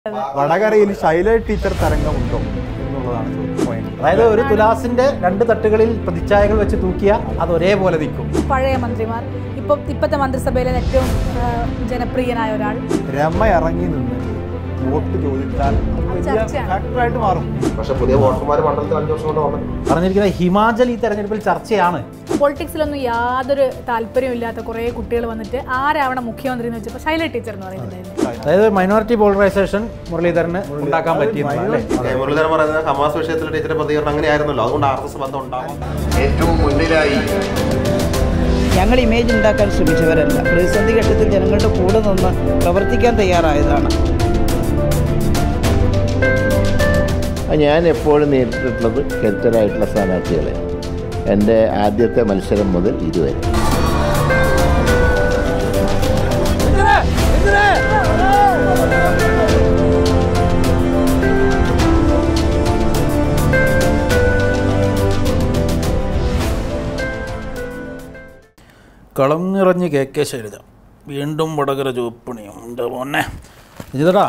വടകരയിൽ ശൈല ടീച്ചർ തരംഗമുണ്ടോ എന്നുള്ളതാണ് പോയിന്റ് അതായത് ഒരു തുലാസിന്റെ രണ്ട് തട്ടുകളിൽ പ്രതിച്ഛായകൾ വെച്ച് തൂക്കിയ അത് ഒരേപോലെ നിൽക്കും പഴയ മന്ത്രിമാർ ഇപ്പം ഇപ്പോഴത്തെ മന്ത്രിസഭയിലെ ഏറ്റവും ആ, ജനപ്രിയനായ ഒരാൾ രമ ഇറങ്ങി നിന്ന് വോട്ട് ചോദിച്ചാൽ അത് വലിയ ചർച്ചയാണ്. ഫാക്ടറായിട്ട് മാറും പക്ഷെ പുതിയ വോട്ടർമാർ മണ്ഡലത്തിൽ അഞ്ചു വർഷം കൊണ്ട് വന്നു പറഞ്ഞിരിക്കുന്നത് ഹിമാചൽ ഈ തെരഞ്ഞെടുപ്പിൽ ചർച്ചയാണ് പൊളിറ്റിക്സിലൊന്നും യാതൊരു താല്പര്യവും ഇല്ലാത്ത കുറേ കുട്ടികൾ വന്നിട്ട് ആരാവണം മുഖ്യമന്ത്രി എന്ന് വെച്ചപ്പോൾ ശൈല ടീച്ചർ എന്ന് പറയുന്നുണ്ടായിരുന്നു അതായത് മൈനോറിറ്റി പോളറൈസേഷൻ മുരളീധരന് ഉണ്ടാക്കാൻ പറ്റിയെന്നാണ് അല്ലേ ഏ, മുരളീധരൻ പറയുന്നത് ഹമാസ് വിഷയത്തിൽ ടീച്ചറെ പ്രതികരണം അങ്ങനെയായിരുന്നല്ലോ അതുകൊണ്ട് ആർ എസ് എസ് ബന്ധം ഉണ്ടാവാം ഏറ്റവും മുന്നിലായി ഞങ്ങൾ ഇമേജ് ഉണ്ടാക്കാൻ ശ്രമിച്ചവരല്ല പ്രതിസന്ധി ഘട്ടത്തിൽ ജനങ്ങളുടെ കൂടെ നിന്ന് പ്രവർത്തിക്കാൻ തയ്യാറായതാണ് ഞാൻ എപ്പോഴും നേരിട്ടിട്ടുള്ളത് കരുത്തരായിട്ടുള്ള സ്ഥാനാർത്ഥികളെ എൻ്റെ ആദ്യത്തെ മത്സരം മുതൽ ഇതുവരെ കളം നിറഞ്ഞ് കെ കെ ശൈലജ വീണ്ടും വടകര ചുവപ്പണിയും എൻ്റെ മോനെ ഇതാ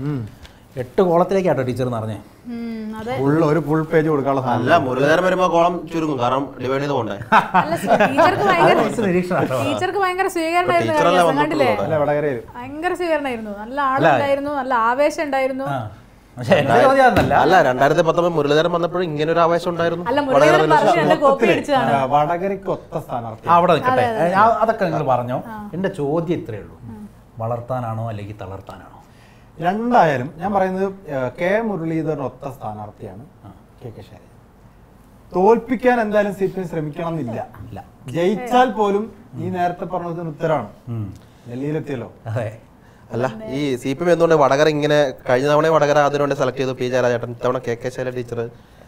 എട്ട് കോളത്തിലേക്കാട്ടോ ടീച്ചർ പറഞ്ഞേ ഉം, അതെ ഫുൾ ഒരു ഫുൾ പേജ് കൊടുക്കാനുള്ള സാധനം അല്ല മുരളീധരൻ വരുമ്പോ കോളം ചുരുങ്ങും കാരണം ഡിവൈഡ് ചെയ്ത് പോണ്ടേ അല്ല ടീച്ചർക്ക് ഭയങ്കര നിരീക്ഷണം ടീച്ചർക്ക് ഭയങ്കര സ്വീകരണമായിരുന്നു ടീച്ചറല്ലേ കഴിഞ്ഞ ദിവസം, കണ്ടില്ലേ വന്നിട്ടുള്ളത്. അല്ല വടകരയിൽ ഭയങ്കര സ്വീകരണമായിരുന്നു നല്ല ആളുണ്ടായിരുന്നു നല്ല ആവേശം ഉണ്ടായിരുന്നു ആ പക്ഷേ എൻ്റെ ചോദ്യം അതൊന്നല്ല അല്ല രണ്ടായിരത്തി പത്തൊമ്പത് മുരളീധരൻ വന്നപ്പോഴും ഇങ്ങനെ ഒരു ആവേശം ഉണ്ടായിരുന്നു അല്ല മുരളീധരൻ പറഞ്ഞു എന്റെ കോപ്പി അടിച്ചതാണ് ആ, വടകരയ്ക്ക് ഒത്ത സ്ഥാനാർത്ഥി അവിടെ നിൽക്കട്ടെ ഞാൻ അതൊക്കെ നിങ്ങൾ പറഞ്ഞോ എൻ്റെ ചോദ്യം ഇത്രയേ ഉള്ളൂ വളർത്താനാണോ അല്ലെങ്കിൽ തളർത്താനാണോ രണ്ടായാലും ഞാൻ പറയുന്നത് ആ, കെ മുരളീധരൻ ഒത്ത സ്ഥാനാർത്ഥിയാണ് കെ കെ ശൈലജ തോൽപ്പിക്കാൻ എന്തായാലും സി പി എം ശ്രമിക്കണം എന്നില്ല ഇല്ല ജയിച്ചാൽ പോലും ഈ നേരത്തെ പറഞ്ഞതിന് ഉത്തരമാണ് ഉം. ഡൽഹിയിലെത്തിയല്ലോ അതെ അല്ല ഈ സി പി എം എന്തുകൊണ്ട് വടകര ഇങ്ങനെ കഴിഞ്ഞ തവണ വടകര അതിനുവേണ്ടി സെലക്ട് ചെയ്തു പി ജയരാജേട്ടൻ ഇത്തവണ K K Shaila teacher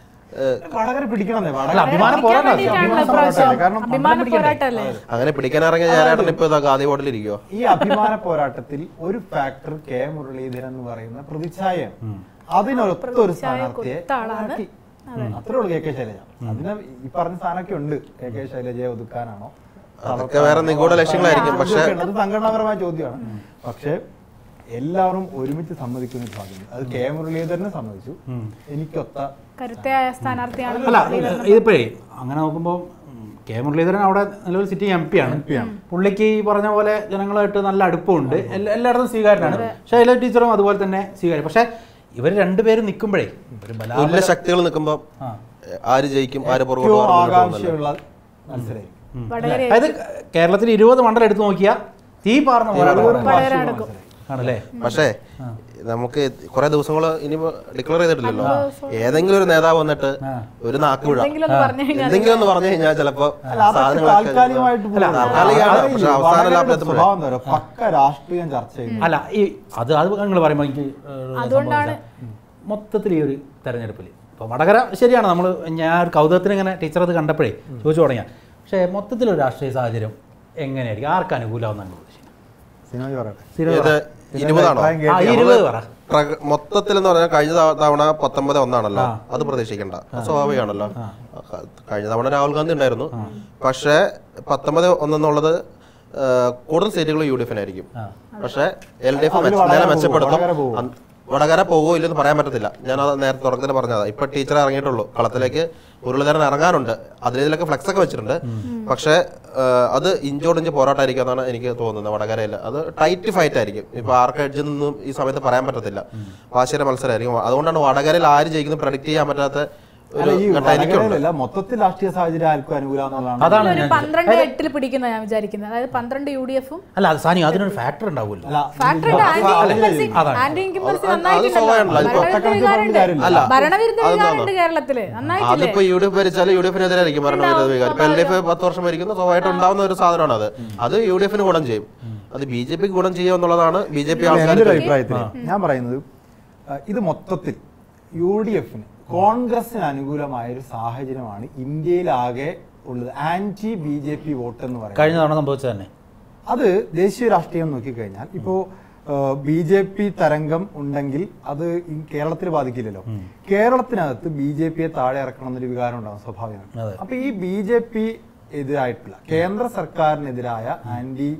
Vadakara പിടിക്കണമെന്നേ അല്ല, വടകര അഭിമാന പിടിക്കാൻ പോരാട്ടം വേണ്ടിയിട്ടാണല്ലോ അഭിമാന ഇപ്രാവശ്യം. പോരാട്ടമല്ലേ? കാരണം അഭിമാന പോരാട്ടല്ലേ അങ്ങനെ പിടിക്കാൻ ഇറങ്ങിയ ജയരാജേട്ടൻ ഇപ്പൊ ഇതാ ഗാന്ധി ബോർഡിൽ ഇരിക്കുവോ ഈ അഭിമാന പോരാട്ടത്തിൽ ഒരു ഫാക്ടർ കെ മുരളീധരൻ എന്ന് പറയുന്ന പ്രതിച്ഛായ അതിനൊരൊത്ത ഒരു സ്ഥാനാർത്ഥിയെ കൊടുത്ത ആളാണ്. ഇറക്കി. അത്രേ ഉള്ളൂ കെ കെ ശൈലജ അതിന് ഈ പറഞ്ഞ സ്ഥാനമൊക്കെ ഉണ്ട് കെ കെ ശൈലജയെ ഒതുക്കാനാണോ അതൊക്കെ വേറെ നിഗൂഢ ലക്ഷ്യങ്ങളായിരിക്കും പക്ഷെ അതൊക്കെ ഉണ്ട്. അത് സംഘടനാപരമായ ചോദ്യമാണ് പക്ഷെ എല്ലാവരും ഒരുമിച്ച് സമ്മതിക്കുന്ന ഒരു ഭാഗമുണ്ട് അത് കെ മുരളീധരനെ സമ്മതിച്ചു എനിക്കൊത്ത കരുത്തയായ സ്ഥാനാർത്ഥിയാണ് അല്ല ഇതിപ്പോഴേ അങ്ങനെ നോക്കുമ്പോൾ കെ മുരളീധരൻ അവിടെ നിലവിൽ സിറ്റിംഗ് എം പി ആണ് പുള്ളിക്ക് ഈ പറഞ്ഞ പോലെ ജനങ്ങളുമായിട്ട് നല്ല അടുപ്പമുണ്ട് എല്ലാ- എല്ലായിടത്തും സ്വീകാര്യനാണ് ശൈല ടീച്ചറും അതുപോലെ തന്നെ സ്വീകാര്യം പക്ഷേ ഇവർ രണ്ടുപേരും നിൽക്കുമ്പോഴേ ഒരു തുല്യ ബലാബല ശക്തികൾ നിൽക്കുമ്പോ ആ. ആര് ജയിക്കും ആര് പുറകോട്ട് ഏറ്റവും മാറും എന്നുള്ളത് ആകാംക്ഷയുള്ള മത്സരമായിരിക്കും വടകര അതായത് കേരളത്തിൽ ഇരുപത് മണ്ഡലം എടുത്തു നോക്കിയാൽ തീ പാർന്ന പോരാട്ടം വടകര നടക്കും ആണല്ലേ പക്ഷേ നമുക്ക് കുറെ ദിവസങ്ങൾ ഇനി ഡിക്ലെയർ ചെയ്തിട്ടില്ലല്ലോ ഏതെങ്കിലും ഒരു നേതാവ് വന്നിട്ട് ഒരു നാക്ക് വിഴ എന്തെങ്കിലും ഒന്ന് പറഞ്ഞു കഴിഞ്ഞാൽ എന്തെങ്കിലും ഒന്ന് പറഞ്ഞു കഴിഞ്ഞാൽ ചിലപ്പോ അല്ല, അതൊക്കെ സാധനങ്ങളൊക്കെ താൽക്കാലികമായിട്ട് പോകും. താൽക്കാലികമാണ്. അത് ഈ പക്ഷെ അവസാന വടകരയുടെ ലാഭത്തിൽ എത്തുമ്പോഴേ. സ്വഭാവം എന്താ പറയുക? പക്ക രാഷ്ട്രീയം ചർച്ച ചെയ്യുന്നു അല്ല ഈ അത് അത് നിങ്ങൾ പറയുമ്പോൾ എനിക്ക് ഏഹ്, അതുകൊണ്ടാണ് സംഭവിച്ചത്. മൊത്തത്തിൽ ഈ ഒരു തെരഞ്ഞെടുപ്പിൽ ഇപ്പോൾ വടകര ശരിയാണ് നമ്മൾ ഞാൻ ഒരു കൗതുകത്തിന് ഇങ്ങനെ ടീച്ചർ അത് കണ്ടപ്പോഴേ ചോദിച്ചു തുടങ്ങിയ പക്ഷേ മൊത്തത്തിലൊരു രാഷ്ട്രീയ സാഹചര്യം എങ്ങനെയായിരിക്കും ആർക്ക് അനുകൂലമാവുന്ന സിനിമ പറയട്ടെ ഇത് ഇരുപതാണോ അഭിപ്രായം ആ കേൾക്കാം. ഇരുപത് പറ പ്രക- മൊത്തത്തിൽ എന്ന് പറഞ്ഞാൽ കഴിഞ്ഞ തവ- തവണ പത്തൊമ്പത് ഒന്നാണല്ലോ അത് പ്രതീക്ഷിക്കണ്ട അത് സ്വാഭാവികമാണല്ലോ ക- കഴിഞ്ഞ തവണ രാഹുൽ ഗാന്ധി ഉണ്ടായിരുന്നു പക്ഷേ പത്തൊമ്പത് ഒന്നെന്നുള്ളത് ആ, കൂടുതൽ സീറ്റുകൾ യു ഡി എഫിനായിരിക്കും പക്ഷേ എൽ ഡി എഫ് അതില് വടകര പോകും, മെച്ചപ്പെടുത്തും വടകര പോകും. അന്ന് വടകര പോകുമോ ഇല്ലെന്ന് പറയാൻ പറ്റത്തില്ല ഞാൻ അത് നേരത്തെ തുടക്കത്തിൽ പറഞ്ഞതാ ഇപ്പൊ ടീച്ചർ ഇറങ്ങിയിട്ടുള്ളൂ കളത്തിലേക്ക് മുരളീധരൻ ഇറങ്ങാനുണ്ട് അതിലേക്ക് ഫ്ലെക്സ് ഒക്കെ വെച്ചിട്ടുണ്ട് പക്ഷേ ആ, അത് ഇഞ്ചോടിഞ്ച് പോരാട്ടമായിരിക്കും എന്നാണ് എനിക്ക് തോന്നുന്നത് വടകരയിൽ അത് ടൈറ്റ് ഫൈറ്റ് ആയിരിക്കും ഇപ്പൊ ആർക്ക് എഡ്ജിൽ നിന്നും ഈ സമയത്ത് പറയാൻ പറ്റത്തില്ല വാശിയുടെ മത്സരമായിരിക്കും അതുകൊണ്ടാണ് വടകരയിൽ ആര് ജയിക്കുന്നത് പ്രഡിക്ട് ചെയ്യാൻ പറ്റാത്ത ഒരു അല്ല, ഈ ഘട്ടം എനിക്കുണ്ട് വടകരയിലല്ല മൊത്തത്തിൽ രാഷ്ട്രീയ സാഹചര്യം ആർക്കും അനുകൂലമെന്നുള്ളതാണ് അതാണ് ഒരു ഞാൻ പന്ത്രണ്ട് എട്ടിൽ പിടിക്കുന്ന ഞാൻ വിചാരിക്കുന്നത് അതായത് പന്ത്രണ്ട് യു ഡി എഫും അല്ല അത് സാനി അതിനൊരു ഫാക്ടർ ഉണ്ടാവുമല്ലോ അല്ല, ഫാക്ടറി ഇത് ആന്റി അല്ല, ഇൻകംബൻസി അതാണ്. ആന്റി ഇൻകംബൻസി അത് അത് നന്നായിട്ടുണ്ടല്ലോ സ്വാഭാവികമാണല്ലോ. അതിപ്പോ ഭരണവിരുദ്ധ ഒറ്റക്കണക്കിന് വികാരമുണ്ട് പറഞ്ഞിട്ട് അല്ല. ഭരണവിരുദ്ധ അതെന്താണോ? വികാരമുണ്ട് കേരളത്തില് നന്നായിട്ടില്ലേ അതിപ്പോ യു ഡി എഫ് ഭരിച്ചാലും യു ഡി എഫിനെതിരായിരിക്കും ഭരണവിരോധ വികാരം ഇപ്പൊ എൽ ഡി എഫ് പത്ത് വർഷം ഭരിക്കുന്ന സ്വാഭാവികമായിട്ട് ഉണ്ടാവുന്ന ഒരു സാധനമാണ് അത് അത് യു ഡി എഫിന് ഗുണം ചെയ്യും അത് ബി ജെ പിക്ക് ഗുണം ചെയ്യും എന്നുള്ളതാണ് ബി ജെ പി എൻ്റെ ആൾക്കാർ ഒരു അഭിപ്രായത്തിൽ ഞാൻ പറയുന്നത് ആ, ഇത് മൊത്തത്തിൽ യു ഡി എഫിന് കോൺഗ്രസിന് അനുകൂലമായ ഒരു സാഹചര്യമാണ് ഇന്ത്യയിലാകെ ഉള്ളത് anti B J P vote എന്ന് പറയുന്നത് കഴിഞ്ഞ തവണ സംഭവിച്ചത് തന്നെ അത് ദേശീയ രാഷ്ട്രീയം നോക്കിക്കഴിഞ്ഞാൽ ഇപ്പോ ബി ജെ പി തരംഗം ഉണ്ടെങ്കിൽ അത് ഈ കേരളത്തിൽ ബാധിക്കില്ലല്ലോ കേരളത്തിനകത്ത് ബി ജെ പിയെ താഴെ ഇറക്കണം എന്നൊരു വികാരം ഉണ്ടാകും സ്വാഭാവികമാണ് അതെ. അപ്പൊ ഈ ബി ജെ പി എതിരായിട്ടുള്ള കേന്ദ്ര സർക്കാരിനെതിരായ ആന്റി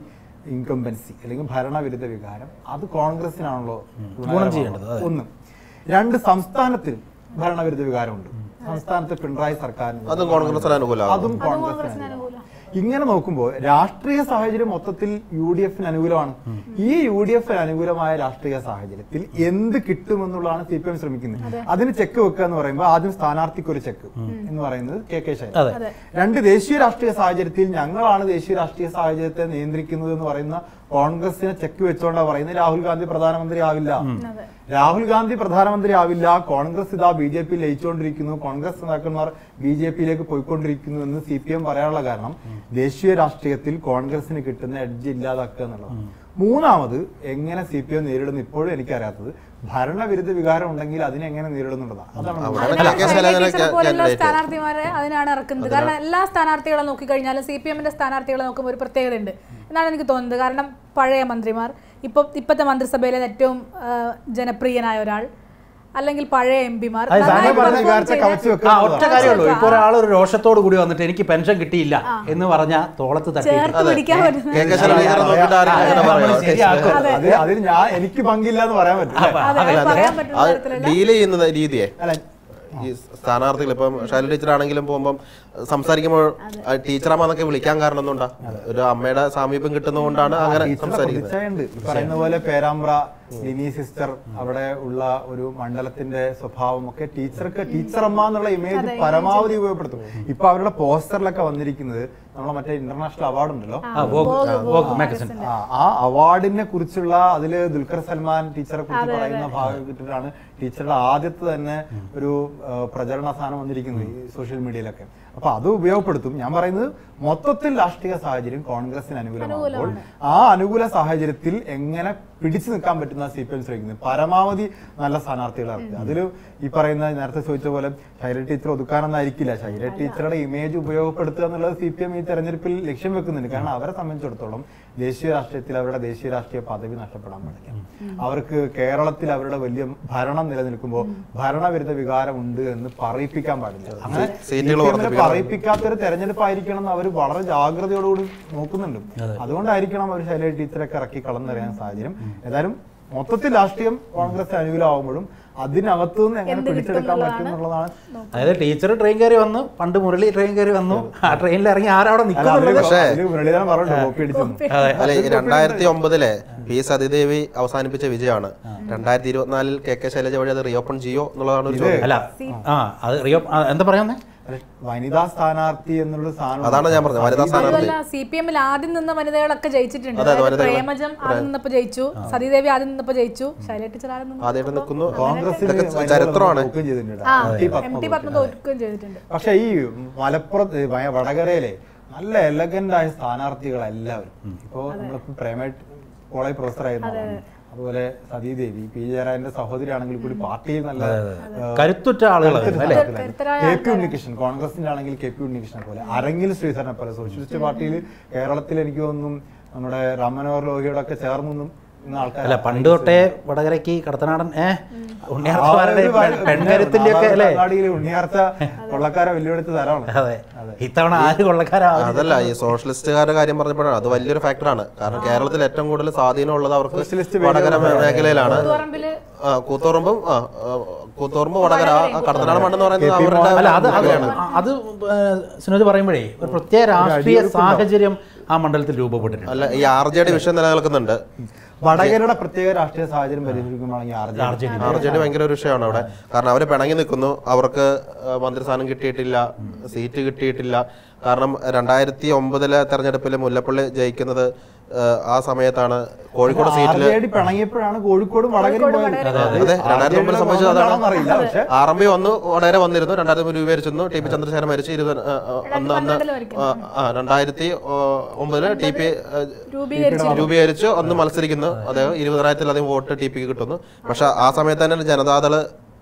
ഇൻകംബൻസി അല്ലെങ്കിൽ ഭരണവിരുദ്ധ വികാരം അത് കോൺഗ്രസിനാണല്ലോ ഗുണം ചെയ്യേണ്ടത്, അതെ. ഒന്ന് രണ്ട് സംസ്ഥാനത്തിനും ഭരണവിരുദ്ധ വികാരമുണ്ട് സംസ്ഥാനത്ത് പിണറായി സർക്കാരിന് അതും കോൺഗ്രസിന് അനുകൂലമാണ് അതും കോൺഗ്രസിന് അനുകൂലം ഇങ്ങനെ നോക്കുമ്പോൾ രാഷ്ട്രീയ സാഹചര്യം മൊത്തത്തിൽ യു ഡി എഫിന് അനുകൂലമാണ് ഈ യു ഡി എഫിന് അനുകൂലമായ രാഷ്ട്രീയ സാഹചര്യത്തിൽ എന്ത് കിട്ടുമെന്നുള്ളതാണ് സി പി എം ശ്രമിക്കുന്നത് അതിന് ചെക്ക് വെക്കുക എന്ന് പറയുമ്പോൾ ആദ്യം സ്ഥാനാർത്ഥിക്ക് ഒരു ചെക്ക് എന്ന് പറയുന്നത് കെ കെ ശൈലജ അതെ രണ്ട് ദേശീയ രാഷ്ട്രീയ സാഹചര്യത്തിൽ ഞങ്ങളാണ് ദേശീയ രാഷ്ട്രീയ സാഹചര്യത്തെ നിയന്ത്രിക്കുന്നത് എന്ന് പറയുന്ന കോൺഗ്രസിനെ ചെക്ക് വെച്ചോണ്ടാ പറയുന്നത് രാഹുൽ ഗാന്ധി പ്രധാനമന്ത്രി ആവില്ല രാഹുൽ ഗാന്ധി പ്രധാനമന്ത്രി ആവില്ല കോൺഗ്രസ് ഇതാ ബി ജെ പി ലയിച്ചുകൊണ്ടിരിക്കുന്നു കോൺഗ്രസ് നേതാക്കന്മാർ ബി ജെ പിയിലേക്ക് പോയിക്കൊണ്ടിരിക്കുന്നു എന്ന് സി പി എം പറയാനുള്ള കാരണം ദേശീയ രാഷ്ട്രീയത്തിൽ കോൺഗ്രസിന് കിട്ടുന്ന എഡ്ജ് ഇല്ലാതാക്കുക എന്നുള്ളതാണ് മൂന്നാമത് എങ്ങനെ സി പി എം നേരിടുന്നു ഇപ്പോഴും എനിക്കറിയാത്തത് ഭരണവിരുദ്ധ വികാരം ഉണ്ടെങ്കിൽ അതിനെ എങ്ങനെ നേരിടുന്നുള്ളതാണ് അതാണ് അവിടെ അതിനാണ് കെ കെ ശൈലജനെ ടീച്ചറെ പോലുള്ള candidate. സ്ഥാനാർത്ഥിമാരെ അതിനാണ് ഇറക്കുന്നത് കാരണം എല്ലാ സ്ഥാനാർത്ഥികളെ നോക്കിക്കഴിഞ്ഞാലും സി പി എമ്മിന്റെ സ്ഥാനാർത്ഥികളെ നോക്കുമ്പോൾ ഒരു പ്രത്യേകത ഉണ്ട് എന്നാണ് എനിക്ക് തോന്നുന്നത് കാരണം പഴയ മന്ത്രിമാർ ഇപ്പൊ ഇപ്പോഴത്തെ മന്ത്രിസഭയിലെ ഏറ്റവും ആ, ജനപ്രിയനായ ഒരാൾ അല്ലെങ്കിൽ പഴയ എം പിമാർ അത് താങ്കൾ പറഞ്ഞ വികാരത്തെ കവച്ചു ആ വെക്കുക ഒറ്റ കാര്യമുള്ളൂ ഇപ്പൊ ഒരാൾ ഒരു രോഷത്തോട് കൂടി വന്നിട്ട് എനിക്ക് പെൻഷൻ കിട്ടിയില്ല എന്ന് പറഞ്ഞ തോളത്ത് തട്ടി ചേർത്ത് പിടിക്കാൻ പറ്റുന്ന കെ കെ ശൈലജ ടീച്ചറെ നോക്കിയിട്ട് ആരും അങ്ങനെ പറയാം ശരിയാക്കും അത് അതിൽ ഞാൻ എനിക്ക് പങ്കില്ല എന്ന് പറയാൻ പറ്റില്ല അതെ, അത് പറയാൻ പറ്റുന്ന അത് തരത്തിലുള്ള ഡീൽ ചെയ്യുന്ന രീതിയെ അല്ല ഈ സ്ഥാനാർത്ഥികൾ ഇപ്പം ശൈല ടീച്ചർ ആണെങ്കിലും പോകുമ്പം സംസാരിക്കുമ്പോൾ ടീച്ചറാമെന്നൊക്കെ വിളിക്കാൻ കാരണം എന്തുകൊണ്ടാ ഒരു അമ്മയുടെ സാമീപ്യം കിട്ടുന്നതുകൊണ്ടാണ് അങ്ങനെ ടീച്ചറുടെ സംസാരിക്കുന്നത് പ്രതിച്ഛായയുണ്ട്. ഈ പറയുന്ന പോലെ പേരാമ്പ്ര ലിനി സിസ്റ്റർ അവിടെ ഉള്ള ഒരു മണ്ഡലത്തിന്റെ സ്വഭാവം ഒക്കെ ടീച്ചർക്ക് ടീച്ചർ അമ്മ എന്നുള്ള ഇമേജ് പരമാവധി ഉപയോഗപ്പെടുത്തും ഇപ്പൊ അവരുടെ പോസ്റ്ററിലൊക്കെ വന്നിരിക്കുന്നത് നമ്മളെ മറ്റേ ഇന്റർനാഷണൽ അവാർഡ് ഉണ്ടല്ലോ ആ, വോഗ്, വോഗ് മാഗസിൻ. ആ, ആ അവാർഡിനെ കുറിച്ചുള്ള അതില് ദുൽഖർ സൽമാൻ ടീച്ചറെ കുറിച്ച് പറയുന്ന ഭാഗം കിട്ടിയിട്ടാണ് ടീച്ചറുടെ ആദ്യത്തെ തന്നെ ഒരു ആ, പ്രചരണ സാധനം വന്നിരിക്കുന്നത് ഈ സോഷ്യൽ മീഡിയയിലൊക്കെ അപ്പൊ അത് ഉപയോഗപ്പെടുത്തും ഞാൻ പറയുന്നത് മൊത്തത്തിൽ രാഷ്ട്രീയ സാഹചര്യം കോൺഗ്രസിന് അനുകൂലമാകുമ്പോൾ ആ അനുകൂല സാഹചര്യത്തിൽ എങ്ങനെ പിടിച്ചു നിൽക്കാൻ പറ്റുന്ന സി പി എം ശ്രമിക്കുന്നത് പരമാവധി നല്ല സ്ഥാനാർത്ഥികളെ ഇറക്കുക അതിൽ ഈ പറയുന്ന നേരത്തെ ചോദിച്ച പോലെ ശൈല ടീച്ചർ ഒതുക്കാനൊന്നായിരിക്കില്ല ശൈല ടീച്ചറുടെ ഇമേജ് ഉപയോഗപ്പെടുത്തുക എന്നുള്ളത് സി പി എം ഈ തെരഞ്ഞെടുപ്പിൽ ലക്ഷ്യം വെക്കുന്നുണ്ട് കാരണം അവരെ സംബന്ധിച്ചിടത്തോളം ദേശീയ രാഷ്ട്രീയത്തിൽ അവരുടെ ദേശീയ രാഷ്ട്രീയ പദവി നഷ്ടപ്പെടാൻ പാടില്ല അവർക്ക് കേരളത്തിൽ അവരുടെ വലിയ ഭരണം നിലനിൽക്കുമ്പോൾ ഭരണവിരുദ്ധ വികാരമുണ്ട് എന്ന് പറയിപ്പിക്കാൻ പാടില്ല അങ്ങനെ സീറ്റുകൾ CPM നെ വർദ്ധിപ്പിക്കണം. പറയിപ്പിക്കാത്തൊരു തെരഞ്ഞെടുപ്പായിരിക്കണം എന്ന് അവർ വളരെ ജാഗ്രതയോടുകൂടി നോക്കുന്നുണ്ട് അതുകൊണ്ടായിരിക്കണം അവർ ശൈലജ ടീച്ചറൊക്കെ ഇറക്കി കളന്നെറിയാൻ സാഹചര്യം ഏതായാലും മൊത്തത്തിൽ രാഷ്ട്രീയം കോൺഗ്രസ് അനുകൂലമാവുമ്പോഴും അതിനകത്തു നിന്ന് എങ്ങനെ എന്ത് പിടിച്ചെടുക്കാൻ കിട്ടും പറ്റും എന്നുള്ളതാണ് അതായത് ടീച്ചർ ട്രെയിൻ കയറി വന്നു പണ്ട് മുരളി ട്രെയിൻ കയറി വന്നു ആ ട്രെയിനിൽ ഇറങ്ങി ആരവിടെ അല്ല, നിൽക്കും അതില് പക്ഷേ- അതില് മുരളീധരൻ പറഞ്ഞു കോപ്പി അടിച്ചെന്ന് അല്ലെ രണ്ടായിരത്തി ഒമ്പതിലെ പി സതിദേവി അവസാനിപ്പിച്ച വിജയമാണ് രണ്ടായിരത്തി ഇരുപത്തിനാലിൽ കെ കെ ശൈലജ വഴി അത് റീഓപ്പൺ ചെയ്യോ എന്നുള്ളതാണ് ഒരു ചോദ്യം അല്ല ആ അത് റിയോ ആ, എന്താ പറയാന്നേ അല്ല, വനിതാ സ്ഥാനാർത്ഥി എന്നുള്ള സാധനം അതാണ് ഞാൻ പറഞ്ഞത് വനിതാ സ്ഥാനാർത്ഥി അതുമല്ല സി പി എമ്മിൽ ആദ്യം നിന്ന വനിതകളൊക്കെ ജയിച്ചിട്ടുണ്ട് അതെ, അതായത് വനിതകൾ. പ്രേമജം ആദ്യം നിന്നപ്പോ ജയിച്ചു സതീദേവി ആദ്യം നിന്നപ്പോ ജയിച്ചു ശൈല ടീച്ചർ ആദ്യം നിന്നപ്പോ ആദ്യമായിട്ട് നിൽക്കുന്നു കോൺഗ്രസിന് ഇതൊക്കെ വനിതകളെ ചരിത്രമാണ് നോക്കുകയും ചെയ്തിട്ടുണ്ട്. ആ T. M Padma T Padma തോൽക്കുകയും ചെയ്തിട്ടുണ്ട് പക്ഷെ ഈ മലപ്പുറത്ത് വയ- വടകരയിലെ നല്ല എലഗന്റ് ആയ സ്ഥാനാർത്ഥികൾ എല്ലാവരും ഇപ്പോ നമ്മളിപ്പോ പ്രേമ കോളേജ് പ്രൊഫസർ ആയിരുന്നു അതുപോലെ സതീദേവി പി ജയരാജന്റെ സഹോദരി ആണെങ്കിൽ കൂടി പാർട്ടിയിൽ നല്ല ഏഹ്, കരുത്തുറ്റ ആളുകളായിരുന്നു അല്ലേ കരുത്തരായ കെ പി ഉണ്ണികൃഷ്ണൻ കോൺഗ്രസിന്റെ ആണെങ്കിൽ കെ പി ഉണ്ണികൃഷ്ണനെ പോലെ അരങ്ങിൽ ശ്രീധരനെ പോലെ സോഷ്യലിസ്റ്റ് പാർട്ടിയിൽ കേരളത്തിൽ എനിക്ക് തോന്നുന്നു നമ്മുടെ രാം മനോഹർ ലോഹിയോടൊക്കെ ചേർന്നൊന്നും ഇന്ന് ആൾക്കാർ അല്ല പണ്ട് തൊട്ടേ വടകരയ്ക്ക് കടത്തനാടൻ ഏ ഉണ്ണിയാർച്ചമാരുടെ പെൺകരുത്തിന്റെ ഒക്കെ അല്ലേ ഉണ്ണിയാർച്ച കൊള്ളക്കാരെ വെല്ലുവിളിച്ച തരമാണ് അതെ ഇത്തവണ ആര് കൊള്ളക്കാരാവും അതല്ല ഈ സോഷ്യലിസ്റ്റുകാരുടെ കാര്യം പറഞ്ഞപ്പോഴാണ് അത് വലിയൊരു ഫാക്ടറാണ് കാരണം കേരളത്തിൽ ഏറ്റവും കൂടുതൽ സ്വാധീനം ഉള്ളത് അവർക്ക് സോഷ്യലിസ്റ്റ് വടകര മേഖലയിലാണ് പറമ്പില് ആ, കൂത്തുപറമ്പും ആ ആ, കൂത്തുപറമ്പ് വടകര ആ കടത്തനാട് മണ്ണെന്ന് പറയുന്നത് അവരുടെ അല്ല അത് അത് മേഖലയാണ്. അത് സുനോജ് പറയുമ്പോഴേ ഒരു പ്രത്യേക രാഷ്ട്രീയ സാഹചര്യം ആ മണ്ഡലത്തിൽ രൂപപ്പെട്ടിട്ടുണ്ട് അല്ല ഈ ആർ ജെ ഡി വിഷയം നിലനിൽക്കുന്നുണ്ട് വടകരയുടെ പ്രത്യേക രാഷ്ട്രീയ സാഹചര്യം പരിശോധിക്കുമ്പോഴാണെങ്കിൽ R J D R J D ഭയങ്കര ഒരു വിഷയമാണ് അവിടെ കാരണം അവർ പിണങ്ങി നിൽക്കുന്നു അവർക്ക് ആ, മന്ത്രിസ്ഥാനം കിട്ടിയിട്ടില്ല സീറ്റ് കിട്ടിയിട്ടില്ല കാരണം രണ്ടായിരത്തി ഒമ്പതിലെ തെരഞ്ഞെടുപ്പിൽ മുല്ലപ്പള്ളി ജയിക്കുന്നത് ആ, ആ സമയത്താണ് കോഴിക്കോട് ആർ സീറ്റിൽ ജെ ഡി പിണങ്ങിയപ്പോഴാണ് കോഴിക്കോടും വടകരയും പോയത് അതെ രണ്ടായിരത്തി ഒമ്പതിൽ സംബന്ധിച്ചത് അതാണ് അറിയില്ല പക്ഷെ ആർ എം പി വന്നു വടകര വന്നിരുന്നു രണ്ടായിരത്തി ഒമ്പത് രൂപീകരിച്ചിരുന്നു ടി പി ചന്ദ്രശേഖരൻ മരിച്ചു ഇരുപത് ആ, ആ, അന്ന് അന്ന് ആ, ആ, രണ്ടായിരത്തി ഒമ്പതില് ടി പി ആ, രൂപീകരിച്ചു രൂപീകരിച്ചു അന്ന് മത്സരിക്കുന്നു അദ്ദേഹം ഇരുപതിനായിരത്തിലധികം വോട്ട് ടി പിക്ക് കിട്ടുന്നു പക്ഷെ ആ സമയത്ത് തന്നെ ജനതാദള്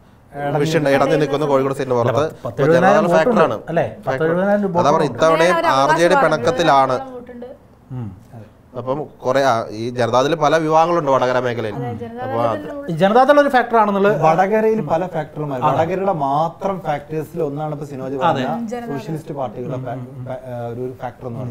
വിഷയം ഇടഞ്ഞു നിൽക്കുന്നു കോഴിക്കോട് സീറ്റിന് പുറത്ത് പത്ത് അപ്പൊ എഴുപതിനായിരം ജനതാദൾ ഫാക്ടറാണ് വോട്ടുണ്ട്. അല്ലേ? പത്ത് എഴുപതിനായിരം രൂപ അതാ പറഞ്ഞ ഇത്തവണയും ആർ ജെ ഡി പിണക്കത്തിലാണ് വോട്ടുണ്ട് ഉം. അപ്പം കുറെ ആ, ഈ ജനതാദളിൽ പല വിഭാഗങ്ങളുണ്ട് വടകര മേഖലയിൽ അപ്പൊ അത് ഈ ജനതാദൾ ഒരു ഫാക്ടർ ആണെന്നുള്ളത് വടകരയിൽ പല ഫാക്ടറുമാർ വടകരയുടെ മാത്രം ഫാക്ടേഴ്സിൽ ഒന്നാണ് ഇപ്പൊ സിനോജ് പറഞ്ഞ സോഷ്യലിസ്റ്റ് പാർട്ടികളുടെ ഫാ- ഫാ- ഏഹ് ഒരു ഫാക്ടർ എന്ന് പറയുന്നത്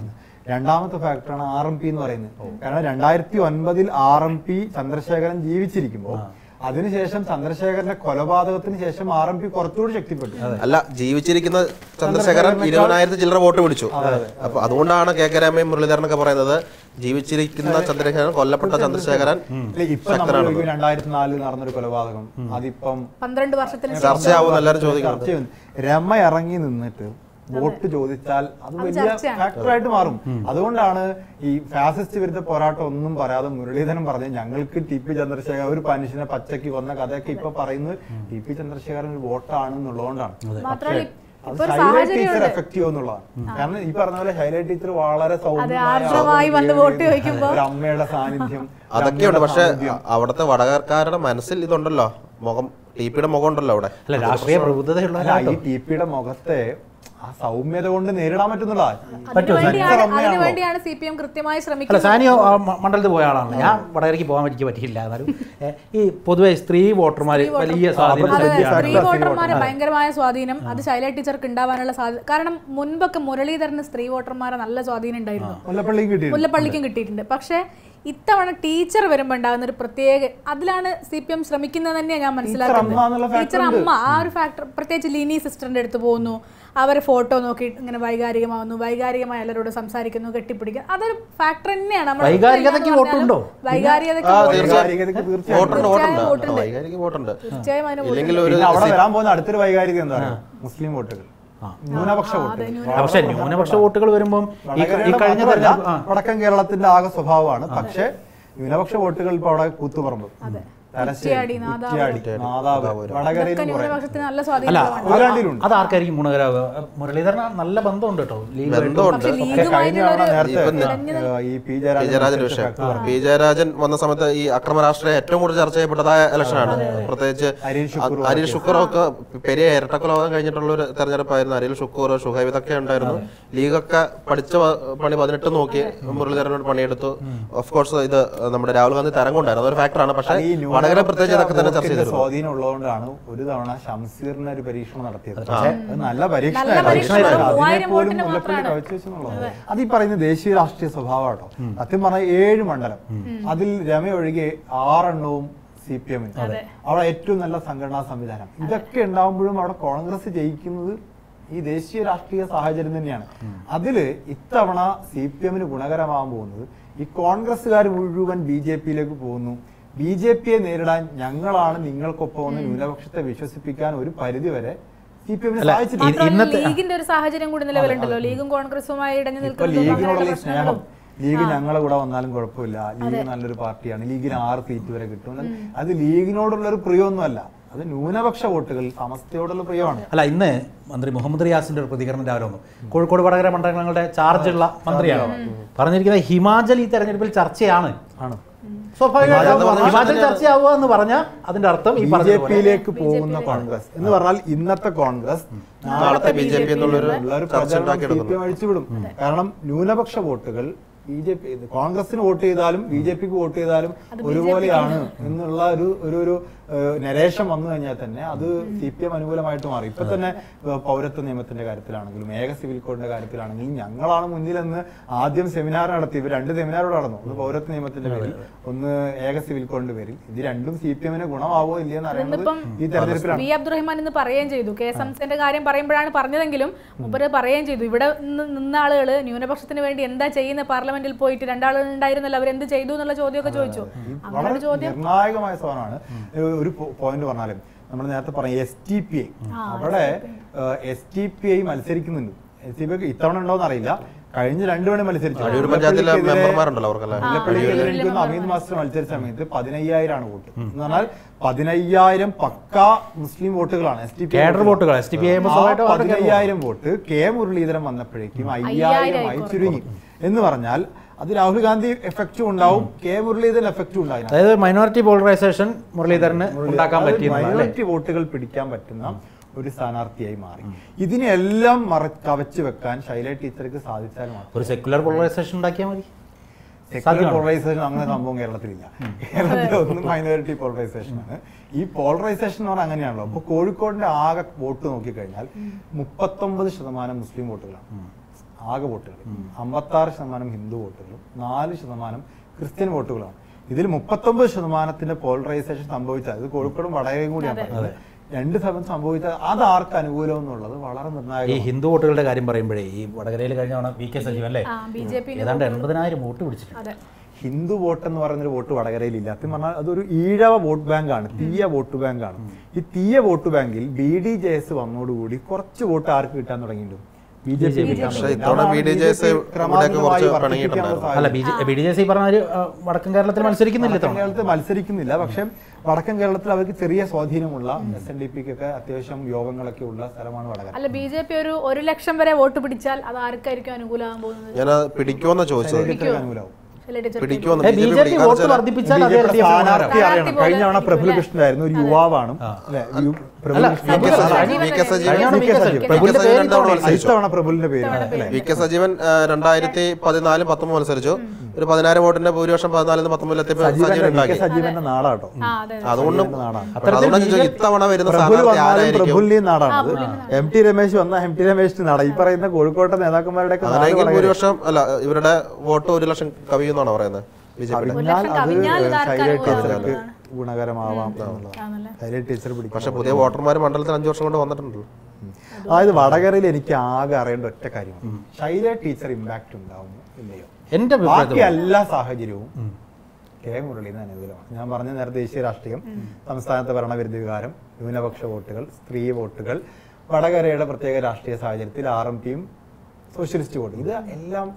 രണ്ടാമത്തെ ഫാക്ടറാണ് ആർ എം പി എന്ന് പറയുന്നത് കാരണം രണ്ടായിരത്തി ഒൻപതിൽ ആർ എം പി ചന്ദ്രശേഖരൻ ജീവിച്ചിരിക്കുമ്പോൾ അതിനുശേഷം ചന്ദ്രശേഖരന്റെ കൊലപാതകത്തിന് ശേഷം ആർ എം പി കുറച്ചുകൂടി ശക്തിപ്പെട്ടു അല്ല ജീവിച്ചിരിക്കുന്ന ചന്ദ്രശേഖരൻ ഇരുപതിനായിരത്തി ചില്ലറ വോട്ട് പിടിച്ചു അപ്പൊ അതുകൊണ്ടാണ് കെ കെ രാമയും മുരളീധരനൊക്കെ പറയുന്നത് ജീവിച്ചിരിക്കുന്ന ചന്ദ്രശേഖരൻ കൊല്ലപ്പെട്ട ചന്ദ്രശേഖരൻ ഇല്ല, ഇപ്പൊ നമ്മൾ രണ്ടായിരത്തി നാലിൽ നടന്നൊരു കൊലപാതകം അതിപ്പം പന്ത്രണ്ട് വർഷത്തിന് ചർച്ചയാവും എല്ലാവരും ചോദിക്കണം ചർച്ച ചെയ്യുന്നു. രമ ഇറങ്ങി നിന്നിട്ട് വോട്ട് ചോദിച്ചാൽ അത് വലിയ ചർച്ചയാണ്. ഫാക്ടറായിട്ട് മാറും അതുകൊണ്ടാണ് ഈ ഫാസിസ്റ്റ് വിരുദ്ധ പോരാട്ടം ഒന്നും പറയാതെ മുരളീധരൻ പറഞ്ഞത് ഞങ്ങൾക്ക് ടി പി ചന്ദ്രശേഖരൻ ഒരു മനുഷ്യനെ പച്ചയ്ക്ക് കൊന്ന കഥയൊക്കെ ഇപ്പൊ പറയുന്നത് ടി പി ചന്ദ്രശേഖരൻ ഒരു വോട്ടാണെന്നുള്ളതുകൊണ്ടാണ് മാത്രമല്ല അത് ഇപ്പൊ ഒരു ശൈല ടീച്ചർ സാഹചര്യമുണ്ട് എഫക്റ്റീവ് എന്നുള്ളതാണ് കാരണം ഈ പറഞ്ഞ പോലെ ശൈല ടീച്ചർ വളരെ അതെ, സൗമ്യമായ ആർദ്രമായി വന്ന് ആളാണ്. വോട്ട് ചോദിക്കുമ്പോ. ഒരു അമ്മയുടെ സാന്നിധ്യം ഒരു അതൊക്കെയുണ്ട് അമ്മയുടെ പക്ഷെ സാന്നിധ്യം. അവിടുത്തെ വടകർക്കാരുടെ മനസ്സിൽ ഇതുണ്ടല്ലോ മുഖം ടി പിയുടെ മുഖം ഉണ്ടല്ലോ അവിടെ അല്ല രാഷ്ട്രീയ പ്രബുദ്ധതയുള്ള അല്ല, ഈ ടി പിയുടെ മുഖത്തെ ആ സൗമ്യത കൊണ്ട് നേരിടാൻ പറ്റുന്നുള്ള അതിനുവേണ്ടിയാണ് അതിനുവേണ്ടിയാണ് സി പി എം കൃത്യമായി അല്ല ശ്രമിക്കുന്നത് സാനിയോ ആ മ- മണ്ഡലത്തിൽ പോയ ആളാണ് ഞാൻ വടകരയ്ക്ക് പോകാൻ എനിക്ക് പറ്റിയില്ല എന്നാലും ഏ, ഈ പൊതുവെ സ്ത്രീ വോട്ടർമാർ വലിയ സ്വാധീനം അതെ ചെലുത്തിയാണ്. സ്ത്രീ വോട്ടർമാരെ ഭയങ്കരമായ സ്വാധീനം അത് ശൈല ടീച്ചർക്ക് ഉണ്ടാവാനുള്ള സാധ്യത കാരണം മുൻപൊക്കെ മുരളീധരന് സ്ത്രീ വോട്ടർമാരെ നല്ല സ്വാധീനം ഉണ്ടായിരുന്നു മുല്ലപ്പള്ളി കിട്ടി മുല്ലപ്പള്ളിക്കും കിട്ടിയിട്ടുണ്ട് പക്ഷേ ഇത്തവണ ടീച്ചർ വരുമ്പോൾ ഉണ്ടാകുന്ന ഒരു പ്രത്യേക അതിലാണ് സി പി എം ശ്രമിക്കുന്നത് തന്നെയാണ് ഞാൻ അമ്മ എന്നുള്ള മനസ്സിലാക്കുന്നത് factor ടീച്ചർ അമ്മ ആ ഒരു ഫാക്ടർ പ്രത്യേകിച്ച് ലിനി സിസ്റ്ററിന്റെ അടുത്ത് പോകുന്നു അവരെ ഫോട്ടോ നോക്കി ഇങ്ങനെ വൈകാരികമാവുന്നു വൈകാരികമായി എല്ലാവരോട് സംസാരിക്കുന്നു കെട്ടിപ്പിടിക്കുന്നു അതൊരു ഫാക്ടർ തന്നെയാണ് നമ്മൾ വൈകാരികതയ്ക്ക് വോട്ടുണ്ടോ? വൈകാരികതയ്ക്ക് ആ, വോട്ടുണ്ട്. വൈകാരികതയ്ക്ക് തീർച്ചയായും വോട്ടുണ്ട് വോട്ടുണ്ട് വോട്ടുണ്ട്. വൈകാരിക വോട്ടുണ്ട് തീർച്ചയായും അതിന് ഇല്ലെങ്കിൽ ഒരു പിന്നെ അവിടെ വരാൻ പോകുന്ന അടുത്തൊരു വൈകാരിക എന്താ പറയുക മുസ്ലിം വോട്ടുകൾ ന്യൂനപക്ഷ വോട്ടുകൾ ആ, പക്ഷേ ന്യൂനപക്ഷ വോട്ടുകൾ വരുമ്പം ഈ ക- ഈ വടകരയുടെ കഴിഞ്ഞ മാത്രമല്ല, തെരഞ്ഞെടുപ്പ് ആ വടക്കൻ കേരളത്തിന്റെ ആകെ സ്വഭാവമാണ് പക്ഷേ ന്യൂനപക്ഷ വോട്ടുകൾ ഇപ്പൊ അവിടെ കൂത്തുപറമ്പ് തലശ്ശേരി കുറ്റ്യാടി, നാദാപുരം. കുറ്റ്യാടി, നാദാപുരം വടകരയിലും ഇതൊക്കെ കുറേ ന്യൂനപക്ഷത്തിന് നല്ല അല്ല സ്വാധീനം ഒരു രണ്ടിലുണ്ട്. അത് ആർക്കായിരിക്കും ഗുണകരമാവുക മുരളീധരൻ നല്ല ബന്ധമുണ്ട് കേട്ടോ ലീഗുമായിട്ട്. ബന്ധമുണ്ട് പക്ഷെ കഴിഞ്ഞ ലീഗുമായിട്ടുള്ള തവണ ഒരു നേരത്തെ ഇടഞ്ഞു ഏഹ്, ഈ പി പി ജയരാജൻ ജയരാജന്റെ വിഷയം പി ജയരാജൻ വന്ന സമയത്ത് ഈ അക്രമ രാഷ്ട്രീയം ഏറ്റവും കൂടുതൽ ചർച്ച ചെയ്യപ്പെട്ടതായ ഇലക്ഷനാണ് പ്രത്യേകിച്ച് അരിൽ ഷുക്കൂർ അ- അരിൽ ഷുക്കൂർ ഒക്കെ പെരിയ ഇരട്ടക്കൊലപാതകം കഴിഞ്ഞിട്ടുള്ള ഒരു തെരഞ്ഞെടുപ്പായിരുന്നു അരിൽ ഷുക്കൂർ ഷുഹൈബ് ഇതൊക്കെ ഉണ്ടായിരുന്നു ലീഗൊക്കെ പഠിച്ച പ- പണി പതിനെട്ട് നോക്കി മുരളീധരനോട് പണിയെടുത്തു ഓഫ് കോഴ്സ് ഇത് നമ്മുടെ രാഹുൽ ഗാന്ധി തരംഗമുണ്ടായിരുന്നു അതൊരു ഫാക്ടറാണ് പക്ഷേ ഈ വടകര പ്രത്യേകിച്ച് ഇതൊക്കെ തന്നെ ചർച്ച വോട്ടിന്റെ ചെയ്തിരുന്നു സ്വാധീനം ഉള്ളതുകൊണ്ടാണ് ഒരു തവണ ഷംസീറിന് ഒരു പരീക്ഷണം നടത്തിയത് അത് നല്ല നല്ല പരീക്ഷണമായിരുന്നു പരീക്ഷണമായിരുന്നു. അതിനെ മൂവായിരം പോലും വോട്ടിന് മുല്ലപ്പള്ളി മാത്രമാണ്. കവച്ചു വെച്ചെന്നുള്ളത് അത് ഈ പറയുന്ന ദേശീയ രാഷ്ട്രീയ സ്വഭാവം കേട്ടോ സത്യം പറഞ്ഞാൽ ഏഴ് മണ്ഡലം അതിൽ രമ ഒഴികെ ആറെണ്ണവും സി പി എമ്മിന് അവിടെ ഏറ്റവും നല്ല സംഘടനാ സംവിധാനം ഇതൊക്കെ ഉണ്ടാവുമ്പോഴും അവിടെ കോൺഗ്രസ് ജയിക്കുന്നത് ഈ ദേശീയ രാഷ്ട്രീയ സാഹചര്യം തന്നെയാണ് അതില് ഇത്തവണ സി പി എമ്മിന് ഗുണകരമാകാൻ പോകുന്നത് ഈ കോൺഗ്രസ്സുകാർ മുഴുവൻ ബി ജെ പിയിലേക്ക് പോകുന്നു ബി ജെ പിയെ നേരിടാൻ ഞങ്ങളാണ് നിങ്ങൾക്കൊപ്പം എന്ന് ന്യൂനപക്ഷത്തെ വിശ്വസിപ്പിക്കാൻ ഒരു പരിധി വരെ സി പി എമ്മിന് അല്ല, സാധിച്ചിട്ടുണ്ട് ഇത് മാത്രമല്ല ഇന്നത്തെ- ലീഗിന്റെ ഒരു സാഹചര്യം കൂടി നിലവിലുണ്ടല്ലോ ലീഗും കോൺഗ്രസുമായി ഇടഞ്ഞു ഇപ്പൊ നിൽക്കുന്നതും ലീഗിനോടുള്ള ഈ അങ്ങനെയുള്ള സ്നേഹം പ്രശ്നങ്ങളും ലീഗ് ഞങ്ങളെ കൂടെ വന്നാലും കുഴപ്പമില്ല ലീഗ് നല്ലൊരു പാർട്ടിയാണ് ലീഗിന് ആറ് സീറ്റ് വരെ കിട്ടും എന്നാൽ അത് ലീഗിനോടുള്ള ഒരു പ്രിയമൊന്നുമല്ല അത് ന്യൂനപക്ഷ വോട്ടുകൾ സമസ്തയോടുള്ള പ്രിയമാണ് അല്ല ഇന്ന് മന്ത്രി മുഹമ്മദ് റിയാസിന്റെ ഒരു പ്രതികരണം രാവിലെ വന്നു കോഴിക്കോട് വടകര മണ്ഡലങ്ങളുടെ ചാർജുള്ള മന്ത്രിയാണ് പറഞ്ഞിരിക്കുന്നത് ഹിമാചൽ ഈ തെരഞ്ഞെടുപ്പിൽ ചർച്ചയാണ് ആണ് സ്വാഭാവികമായിട്ടും ഹിമാചൽ ചർച്ചയാവുക എന്ന് പറഞ്ഞാൽ അതിന്റെ അർത്ഥം ഈ ബി പറഞ്ഞ ജെ പോലെ പിയിലേക്ക് പോകുന്ന കോൺഗ്രസ് എന്ന് പറഞ്ഞാൽ ഇന്നത്തെ കോൺഗ്രസ് നാളത്തെ ബി ജെ പി എന്നുള്ളൊരു ഉള്ളൊരു ചർച്ച പ്രചരണം സി ഉണ്ടാക്കിയെടുക്കുന്നു പി എം അഴിച്ചുവിടും കാരണം ന്യൂനപക്ഷ വോട്ടുകൾ ബി ജെ പി കോൺഗ്രസിന് വോട്ട് ചെയ്താലും ബി ജെ പിക്ക് വോട്ട് ചെയ്താലും ഒരുപോലെയാണ് എന്നുള്ള ഒരു ഒരു ഒരു ഏഹ്, നരേഷൻ വന്നു കഴിഞ്ഞാൽ തന്നെ അത് സി പി എം അനുകൂലമായിട്ട് മാറി ഇപ്പൊ തന്നെ ഏഹ്, പൗരത്വ നിയമത്തിന്റെ കാര്യത്തിലാണെങ്കിലും ഏക സിവിൽ കോഡിന്റെ കാര്യത്തിലാണെങ്കിലും ഞങ്ങളാണ് മുന്നിലെന്ന് ആദ്യം സെമിനാർ നടത്തി ഇവർ രണ്ട് സെമിനാർ നടന്നു ഒന്ന് പൗരത്വ നിയമത്തിന്റെ പേരിൽ ഒന്ന് ഏക സിവിൽ കോഡിന്റെ പേരിൽ ഇത് രണ്ടും സി പി എമ്മിന് ഗുണമാവോ ഇല്ലയെന്ന് അറിയുന്നത് ഇന്നിപ്പം ഈ തെരഞ്ഞെടുപ്പിലാണ് വി അബ്ദുറഹ്മാൻ ഇന്ന് പറയുകയും ചെയ്തു കെ എസ് എംസിന്റെ കാര്യം പറയുമ്പോഴാണ് പറഞ്ഞതെങ്കിലും മുമ്പ് പറയുകയും ചെയ്തു ഇവിടെ നിന്ന് നിന്ന ആളുകൾ ന്യൂനപക്ഷത്തിന് വേണ്ടി എന്താ ചെയ്യുന്ന പാർലമെന്റിൽ പോയിട്ട് രണ്ടാളുകൾ ഉണ്ടായിരുന്നല്ലോ അവരെന്ത് ചെയ്തു എന്നുള്ള ചോദ്യമൊക്കെ ചോദിച്ചു അങ്ങനെ വളരെ ഒരു ചോദ്യം നിർണായകമായ സാധനമാണ് ഏഹ് ഒരു പോയിന്റ് പറഞ്ഞാലും നമ്മൾ നേരത്തെ പറഞ്ഞ എസ് ടി പി ഐ അവിടെ എസ് ടി പി ഐ മത്സരിക്കുന്നുണ്ട് എസ് ടി പി ഐ ഇത്തവണ ഉണ്ടോന്ന് അറിയില്ല കഴിഞ്ഞ രണ്ടു മണി മത്സരിച്ചു അടിയൂർ പഞ്ചായത്തിലെ മുല്ലപ്പള്ളിക്കെതിരെ- മെമ്പർമാരുണ്ടല്ലോ അവർക്കല്ലേ മുല്ലപ്പള്ളിക്കെതിരെ എനിക്ക് തോന്നുന്നു അമീത് മാസ്റ്റർ മത്സരിച്ച സമയത്ത് പതിനയ്യായിരം ആണ് വോട്ട് എന്ന് പറഞ്ഞാൽ പതിനയ്യായിരം പക്കാ മുസ്ലിം വോട്ടുകളാണ് എസ് ടി പി കേഡർ വോട്ടുകൾ എസ് ടി പി പതിനയ്യായിരം വോട്ട് കെ മുരളീധരൻ വന്നപ്പോഴേക്കും അയ്യായിരമായി ചുരുങ്ങി എന്ന് പറഞ്ഞാൽ അത് രാഹുൽ ഗാന്ധി എഫക്റ്റും ഉണ്ടാവും കെ മുരളീധരൻ എഫക്റ്റും ഉണ്ടായി അതായത് മൈനോറിറ്റി പോളറൈസേഷൻ മുരളീധരന് ഉണ്ടാക്കാൻ പറ്റിയെന്നുള്ളതാണ് അല്ലേ മൈനോറിറ്റി വോട്ടുകൾ പിടിക്കാൻ പറ്റുന്ന ഒരു സ്ഥാനാർത്ഥിയായി മാറി ഇതിനെല്ലാം മറ കവച്ചു വെക്കാൻ ശൈല ടീച്ചർക്ക് സാധിച്ചാൽ മാത്രം ഒരു സെക്യുലർ പോളറൈസേഷൻ ഉണ്ടാക്കിയാൽ മതി സെക്യുലർ പോളറൈസേഷൻ അങ്ങനെ സംഭവം കേരളത്തിലില്ല കേരളത്തിൽ ഒന്നും മൈനോറിറ്റി പോളറൈസേഷൻ ആണ് ഈ പോളറൈസേഷൻ എന്ന് പറഞ്ഞാൽ അങ്ങനെയാണല്ലോ അപ്പൊ കോഴിക്കോടിന്റെ ആകെ വോട്ട് നോക്കിക്കഴിഞ്ഞാൽ മുപ്പത്തൊമ്പത് ശതമാനം മുസ്ലിം വോട്ടുകളാണ് ആകെ വോട്ടുകൾ അമ്പത്താറ് ശതമാനം ഹിന്ദു വോട്ടുകളും നാല് ശതമാനം ക്രിസ്ത്യൻ വോട്ടുകളാണ് ഇതിൽ മുപ്പത്തൊമ്പത് ശതമാനത്തിന്റെ പോളറൈസേഷൻ സംഭവിച്ചത് ഇത് കോഴിക്കോടും വടകരയും കൂടിയാണ് പറഞ്ഞത് രണ്ട് സ്ഥലം സംഭവിച്ചത് അത് ആർക്ക് അനുകൂലം എന്നുള്ളത് വളരെ ഈ നിർണായകമാണ് ഹിന്ദു വോട്ടുകളുടെ കാര്യം പറയുമ്പോഴേ ഈ വടകരയിൽ കഴിഞ്ഞ തവണ വി കെ സജീവൻ അല്ലേ ആ ബി ജെ പി ഏതാണ്ട് എൺപതിനായിരം വോട്ട് പിടിച്ചിട്ടുണ്ട് അതെ ഹിന്ദു വോട്ട് എന്ന് പറയുന്ന ഒരു വോട്ട് വടകരയിലില്ല സത്യം പറഞ്ഞാൽ അതൊരു ഈഴവ വോട്ട് ബാങ്കാണ് തീയ വോട്ട് ബാങ്കാണ് ഈ തീയ വോട്ട് ബാങ്കിൽ ബി ഡി ജെ എസ് വന്നോടുകൂടി കുറച്ച് വോട്ട് ആർക്ക് കിട്ടാൻ തുടങ്ങിയിട്ടുണ്ട് ബി ജെ പി പക്ഷേ ഇത്തവണ BDJS ഇവിടെയൊക്കെ കുറച്ച് പിണങ്ങിയിട്ടുണ്ടായിരുന്നു. അല്ല B J B D J C പറഞ്ഞ ഒരു ആ, വടക്കൻ കേരളത്തിൽ മത്സരിക്കുന്നില്ല വടക്കൻ ഇത്തവണ കേരളത്തിൽ മത്സരിക്കുന്നില്ല പക്ഷെ വടക്കൻ കേരളത്തിൽ അവർക്ക് ചെറിയ സ്വാധീനമുള്ള എസ് എൻ ഡി പിക്കൊക്കെ അത്യാവശ്യം യോഗങ്ങളൊക്കെ ഉള്ള സ്ഥലമാണ് വടകര അല്ല ബി ജെ പി ഒരു ഒരു ലക്ഷം വരെ വോട്ട് പിടിച്ചാൽ അത് ആർക്കായിരിക്കും അനുകൂലമാകാൻ പോകുന്നത് ഞാൻ പിടിക്കുമെന്നാ ചോദിച്ചത് ഇത്രയ്ക്ക് അനുകൂലമാവും ശൈല ടീച്ചർ പിടിക്കുമെന്ന് B B J J P P vote പിടിക്കാന്ന് വർദ്ധിപ്പിച്ചാൽ അത് ബി ജെ എൽ പിയുടെ ഡി എഫ് സ്ഥാനാർത്ഥി അറിയണം സ്ഥാനാർത്ഥി കഴിഞ്ഞ തവണ പോലെ പ്രഫുൽ കൃഷ്ണനായിരുന്നു ഒരു യുവാവാണ് അല്ലെ യു- പ്രഫുൽ അല്ല, കൃഷ്ണൻ വി കെ സ്ഥാനാർത്ഥി. വി കെ സജീവൻ കഴിഞ്ഞ തവണ വി കെ സജീവൻ. പ്രഭുവിന്റെ വി കെ സജീവൻ പേര് രണ്ടു തവണ മത്സരിച്ചു ഇത്തവണ പ്രഫുലിന്റെ പേരാണ് അല്ലെ വി കെ സജീവൻ ആ, രണ്ടായിരത്തി പതിനാലും പത്തൊമ്പത് മത്സരിച്ചു ഒരു പതിനായിരം വോട്ടിന്റെ ഭൂരിപക്ഷം പതിനാലിന് പത്തൊമ്പതിലെത്തിയപ്പോൾ സജീവൻ സജീവൻ വി കെ ഉണ്ടാക്കി സജീവന്റെ നാടാട്ടോ ആ അതെ അതുകൊണ്ട് നാടാണ് അതുകൊണ്ട് ഞാൻ ചോദിച്ചു, ഇത്തവണ വരുന്ന പ്രഫുൽ സ്ഥാനാർത്ഥി വന്നാലും ആരായിരിക്കും പ്രഫുലിന്റെയും നാടാണ് എം ടി രമേശ് വന്ന എം ടി രമേശ് നാടാണ് ഈ പറയുന്ന കോഴിക്കോട്ടെ നേതാക്കന്മാരുടെ ഒക്കെ നാട് അങ്ങനെയെങ്കിൽ വടകര. ഭൂരിപക്ഷം അല്ല ഇവരുടെ വോട്ട് ഒരു ലക്ഷം കവിയുന്നാണ് പറയുന്നത് ബി ജെ പിയുടെ കവിഞ്ഞാൽ ലക്ഷം അത് കവിഞ്ഞാൽ ഇത് ആർക്കാണ് ശൈല ഗുണമാവുക? ടീച്ചർക്ക് ഗുണകരമാവാം എന്നുള്ളതാണ് ആണല്ലേ ശൈല ടീച്ചർ പിടിക്കും പക്ഷെ പുതിയ വോട്ടർമാർ മണ്ഡലത്തിൽ അഞ്ചു വർഷം കൊണ്ട് വന്നിട്ടുണ്ടല്ലോ അതായത് വടകരയിൽ എനിക്ക് ആകെ അറിയേണ്ട ഒറ്റ കാര്യമാണ് ശൈല ടീച്ചർ ഇമ്പാക്ട് ഉണ്ടാവുമോ ഇല്ലയോ എന്റെ ബാക്കി അഭിപ്രായത്തിൽ എല്ലാ സാഹചര്യവും കെ മുരളീധരൻ അനുകൂലമാണ് ഞാൻ പറഞ്ഞ നേരത്തെ ദേശീയ രാഷ്ട്രീയം സംസ്ഥാനത്തെ ഭരണവിരുദ്ധ വികാരം ന്യൂനപക്ഷ വോട്ടുകൾ സ്ത്രീ വോട്ടുകൾ വടകരയുടെ പ്രത്യേക രാഷ്ട്രീയ സാഹചര്യത്തിൽ ആർ എം പിയും സോഷ്യലിസ്റ്റ് വോട്ട് ഇത് എല്ലാം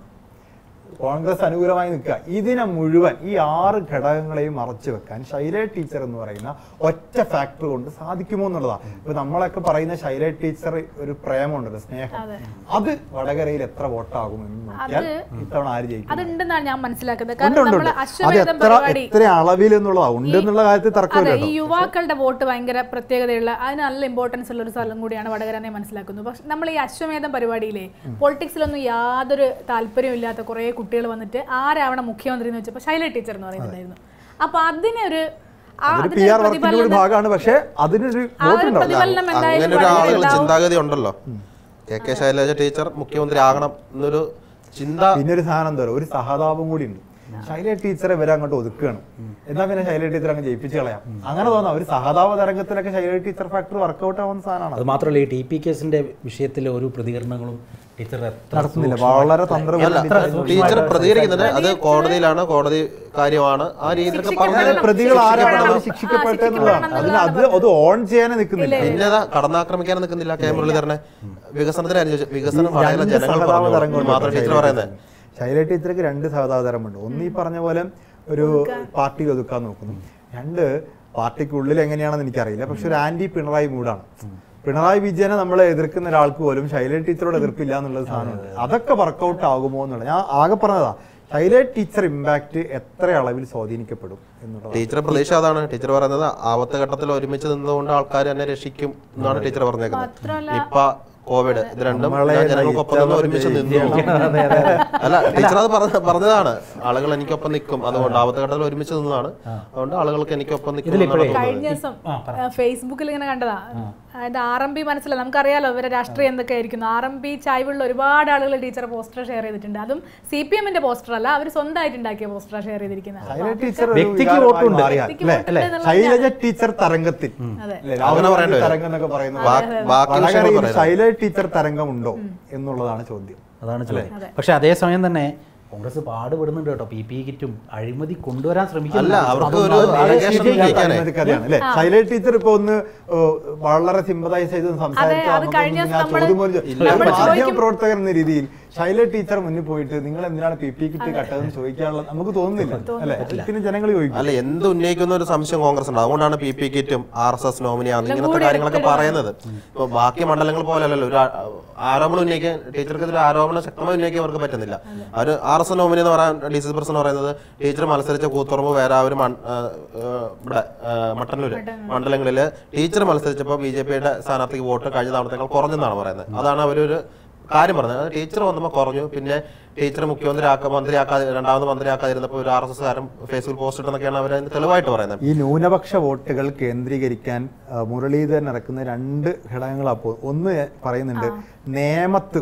കോൺഗ്രസ് അനുകൂലമായി നിൽക്കുക ഇതിനെ മുഴുവൻ ഈ ആറ് ഘടകങ്ങളെയും മറച്ചു വെക്കാൻ ശൈല ടീച്ചർ എന്ന് പറയുന്ന ഒറ്റ ഫാക്ടർ കൊണ്ട് സാധിക്കുമോ എന്നുള്ളതാണ് ഇപ്പൊ നമ്മളൊക്കെ പറയുന്ന ശൈല ടീച്ചർ ഒരു പ്രേമമുണ്ടല്ലോ സ്നേഹം അത് വടകരയിൽ എത്ര വോട്ടാകും എന്ന് നോക്കിയാൽ ഇത്തവണ ആര് ജയിക്കും അതുണ്ടെന്നാണ് ഞാൻ മനസ്സിലാക്കുന്നത് ഉണ്ട് കാരണം ഉണ്ട് നമ്മൾ ഉണ്ട്. അത് അശ്വമേധം എത്ര പരിപാടി എത്ര അളവിൽ എന്നുള്ളതാ ഉണ്ട് എന്നുള്ള കാര്യത്തിൽ അതെ തർക്കമില്ല ഈ കേട്ടോ യുവാക്കളുടെ വോട്ട് ഭയങ്കര പ്രത്യേകതയുള്ള അതിന് നല്ല ഇമ്പോർട്ടൻസ് ഉള്ള ഒരു സ്ഥലം കൂടിയാണ് വടകര എന്ന് ഞാൻ മനസ്സിലാക്കുന്നു പക്ഷെ നമ്മൾ ഈ അശ്വമേധം പരിപാടിയിലെ പൊളിറ്റിക്സിലൊന്നും യാതൊരു താല്പര്യമില്ലാത്ത കുറെ കുട്ടികൾ വന്നിട്ട് ആരാവണം മുഖ്യമന്ത്രി എന്ന് വെച്ചപ്പോൾ ശൈല ടീച്ചർ എന്ന് പറയുന്നുണ്ടായിരുന്നു അപ്പൊ അതിനൊരു ആ അതൊരു പി അതിനൊരു ആർ വർക്കിന്റെ കൂടി പ്രതിഫലനം- ഭാഗമാണ് പക്ഷെ അതിനൊരു ആ വോട്ട് ഒരു ഉണ്ടാവും പ്രതിഫലനം എന്തായാലും അങ്ങനെ ഒരു ആളുകൾ വടകരയിൽ ഉണ്ടാവും. ചിന്താഗതി ഉണ്ടല്ലോ കെ കെ ശൈലജ ടീച്ചർ മുഖ്യമന്ത്രി ആകണം എന്നൊരു ചിന്ത പിന്നെ ഒരു സാധനം എന്താ പറയുക ഒരു സഹതാപം കൂടി ഉണ്ട് ശൈല ടീച്ചറെ ഇവരെ അങ്ങോട്ട് ഒതുക്കുകയാണ് എന്നാ പിന്നെ ശൈല ടീച്ചർ അങ്ങ് ജയിപ്പിച്ച് കളയാം അങ്ങനെ തോന്നാം ഒരു സഹതാപ തരംഗത്തിലൊക്കെ ശൈല ടീച്ചർ ഫാക്ടർ വർക്കൗട്ട് ആവുന്ന സാധനമാണ് അത് മാത്രമല്ല ഈ ടി പി കേസിന്റെ വിഷയത്തിൽ ഒരു പ്രതികരണങ്ങളും ടീച്ചർ എത്ര നടത്തുന്നില്ല സൂക്ഷ്മമായി- വളരെ അല്ല തന്ത്രപരം ടീച്ചർ പ്രതികരിക്കുന്നത് അത് കോടതിയിലാണ് കോടതി കാര്യമാണ് ആ രീതിയിലൊക്കെ അങ്ങനെ പറഞ്ഞു പ്രതികൾ ആരാണ് അവർ ശിക്ഷിക്കപ്പെടണം. ശിക്ഷിക്കപ്പെട്ടത് ആ, എന്നുള്ളതാണ് അതിന് അത് അത് ഓൺ ചെയ്യാനേ നിൽക്കുന്നില്ല പിന്നെ അതാ കടന്നാക്രമിക്കാൻ നിൽക്കുന്നില്ല കെ മുരളീധരനെ വികസനത്തിന് അനുയോജിച്ച് വികസനം ഈ വടകര രണ്ട് ജനങ്ങൾ സഹതാപ പറഞ്ഞു തരംഗമുണ്ട് മാത്രം ടീച്ചർ പറയുന്നത് ശൈല ടീച്ചർക്ക് രണ്ട് സഹതാപ തരമുണ്ട് ഒന്ന് ഈ പറഞ്ഞ പോലെ ഒരു പാർട്ടിയിൽ ഒതുക്കാൻ നോക്കുന്നു രണ്ട് പാർട്ടിക്കുള്ളിൽ എങ്ങനെയാണെന്ന് എനിക്കറിയില്ല പക്ഷെ ഒരു ആന്റി പിണറായി മൂഡാണ് പിണറായി വിജയനെ നമ്മളെ എതിർക്കുന്ന ഒരാൾക്ക് പോലും ശൈല ടീച്ചറോട് എതിർപ്പില്ല എന്നുള്ളത് സാധനമുണ്ട് അതൊക്കെ വർക്കൗട്ട് ആകുമോ എന്നുള്ളത് ഞാൻ ആകെ പറഞ്ഞതാ ശൈല ടീച്ചർ ഇമ്പാക്ട് എത്ര അളവിൽ സ്വാധീനിക്കപ്പെടും എന്നുള്ളത് ടീച്ചർ പ്രതീക്ഷ അതാണ് ടീച്ചർ പറയുന്നത് ആപത്ത് ഘട്ടത്തിൽ ഒരുമിച്ച് നിന്നുകൊണ്ട് ആൾക്കാർ എന്നെ രക്ഷിക്കും എന്നാണ് ടീച്ചർ പറഞ്ഞേക്കുന്നത് മാത്രമല്ല നിപ്പ കോവിഡ് ഇത് രണ്ടും നമ്മളെ ഞാൻ ജനങ്ങൾക്കൊപ്പം നിന്ന് നയിച്ചവർ ഒരുമിച്ച് നിന്നു ജയിക്കണം. അല്ല ടീച്ചർ അത് പറഞ്ഞ- പറഞ്ഞതാണ് ആളുകൾ എനിക്കൊപ്പം നിൽക്കും അതുകൊണ്ട് ആപത്ത് ഘട്ടത്തിൽ ഒരുമിച്ച് നിന്നതാണ് അതുകൊണ്ട് ആളുകൾക്ക് എനിക്കൊപ്പം നിൽക്കും എന്നാണ് ഇതിലിപ്പോഴേ- തോന്നുന്നത്. കഴിഞ്ഞ ദിവസം ആ, ഫേസ്ബുക്കിൽ ഇങ്ങനെ കണ്ടതാ അതായത് ആർ എം പി മനസ്സിലായി നമുക്കറിയാലോ ഇവരെ രാഷ്ട്രീയം എന്തൊക്കെ ആയിരിക്കുന്നു ആർ എം പി ചായ്വുള്ള ഒരുപാട് ആളുകൾ ടീച്ചറെ പോസ്റ്റർ ഷെയർ ചെയ്തിട്ടുണ്ട് അതും സി പി എമ്മിന്റെ പോസ്റ്റർ അല്ല അവർ സ്വന്തമായിട്ട് ഉണ്ടാക്കിയ പോസ്റ്റർ ഷെയർ ചെയ്തിരിക്കുന്നത് ശൈല ടീച്ചർ ഒരു വ്യക്തിക്ക് വികാരമായി വോട്ടുണ്ട്. മാറിയ, വ്യക്തിക്ക് അല്ലേ? വോട്ടുണ്ട് എന്നുള്ളത് ശൈലജ ടീച്ചർ തരംഗത്തിൽ അതെ. അല്ലേ? രാഹുൽ അങ്ങനെ ഗാന്ധി പറയേണ്ടി വരും. തരംഗം എന്നൊക്കെ പറയുന്നത് ബാ- ബാക്കി വിഷയങ്ങൾ വടകരയിൽ പറയാം. ശൈലജ ടീച്ചർ തരംഗമുണ്ടോ എന്നുള്ളതാണ് ചോദ്യം അതാണ് ചോദ്യം പക്ഷെ അതേസമയം തന്നെ കോൺഗ്രസ് പാടുപെടുന്നുണ്ട് കേട്ടോ പി പി കിറ്റും അഴിമതി കൊണ്ടുവരാൻ അല്ല ശ്രമിക്കുന്നുണ്ട് അവർക്ക് അതൊന്നും ഒരു അത് allegation ശരിയായ ഉന്നയിക്കാനേ. അഴിമതി കഥയാണ് അല്ലേ ശൈലജ ടീച്ചർ ഇപ്പൊ ഒന്ന് ഓ, വളരെ സിമ്പതൈസ് ചെയ്ത് സംസാരിച്ച അത് കഴിഞ്ഞ അന്നൊന്നും ഞാൻ നമ്മള് ചോദ്യം പോലും ചോ- നമ്മൾ ഒരു മാധ്യമ ചോദിക്കും- പ്രവർത്തകർ എന്ന രീതിയിൽ ശൈലജ ടീച്ചർ മുന്നിൽ പോയിട്ട് നിങ്ങൾ എന്തിനാണ് പി പി കിറ്റ് കട്ടതെന്ന് ചോദിക്കാനുള്ള നമുക്ക് തോന്നുന്നില്ല അല്ലെ പിന്നെ ജനങ്ങൾ ചോദിക്കും അല്ല എന്ത് ഉന്നയിക്കുന്ന ഒരു സംശയം കോൺഗ്രസ് ഉണ്ട് അതുകൊണ്ടാണ് പി പി കിറ്റും ആർ എസ് എസ് നോമിനിയാന്ന് ഇങ്ങനത്തെ കാര്യങ്ങളൊക്കെ പറയുന്നത് ഇപ്പൊ ബാക്കി മണ്ഡലങ്ങൾ പോലെയല്ലല്ലോ ഒരു ആ- ആരോപണം ഉന്നയിക്കാൻ ടീച്ചർക്കെതിരെ ആരോപണം ശക്തമായി ഉന്നയിക്കാൻ അവർക്ക് പറ്റുന്നില്ല അവർ ആർ എസ് എസ് നോമിനി എന്ന് പറയാൻ ഡി സി പ്രസിഡന്റ് പറയുന്നത് ടീച്ചർ മത്സരിച്ച കൂത്തുറമ്പ് വേരാവൂർ മൺ- ആ, ആ, ഇവിടെ ആ, മട്ടന്നൂര് മണ്ഡലങ്ങളില് ടീച്ചർ മത്സരിച്ചപ്പോൾ ബി ജെ പിയുടെ സ്ഥാനാർത്ഥിക്ക് വോട്ട് കഴിഞ്ഞ തവണത്തേക്കാൾ കുറഞ്ഞെന്നാണ് പറയുന്നത് അതാണ് അവരൊരു കാര്യം പറഞ്ഞത് അത് ടീച്ചർ വന്നപ്പോൾ കുറഞ്ഞു പിന്നെ ടീച്ചർ മുഖ്യമന്ത്രി ആക്ക മന്ത്രിയാക്കാതെ രണ്ടാമത് മന്ത്രിയാക്കാതിരുന്നപ്പോൾ ഒരു ആർ എസ് എസ് കാരൻ ഫേസ്ബുക്ക് പോസ്റ്റ് ഇട്ടെന്നൊക്കെയാണ് അവർ അതിന് തെളിവായിട്ട് പറയുന്നത് ഈ ന്യൂനപക്ഷ വോട്ടുകൾ കേന്ദ്രീകരിക്കാൻ ആ, മുരളീധരൻ ഇറക്കുന്ന രണ്ട് ഘടകങ്ങൾ അപ്പോൾ ഒന്ന് പറയുന്നുണ്ട് നേമത്ത്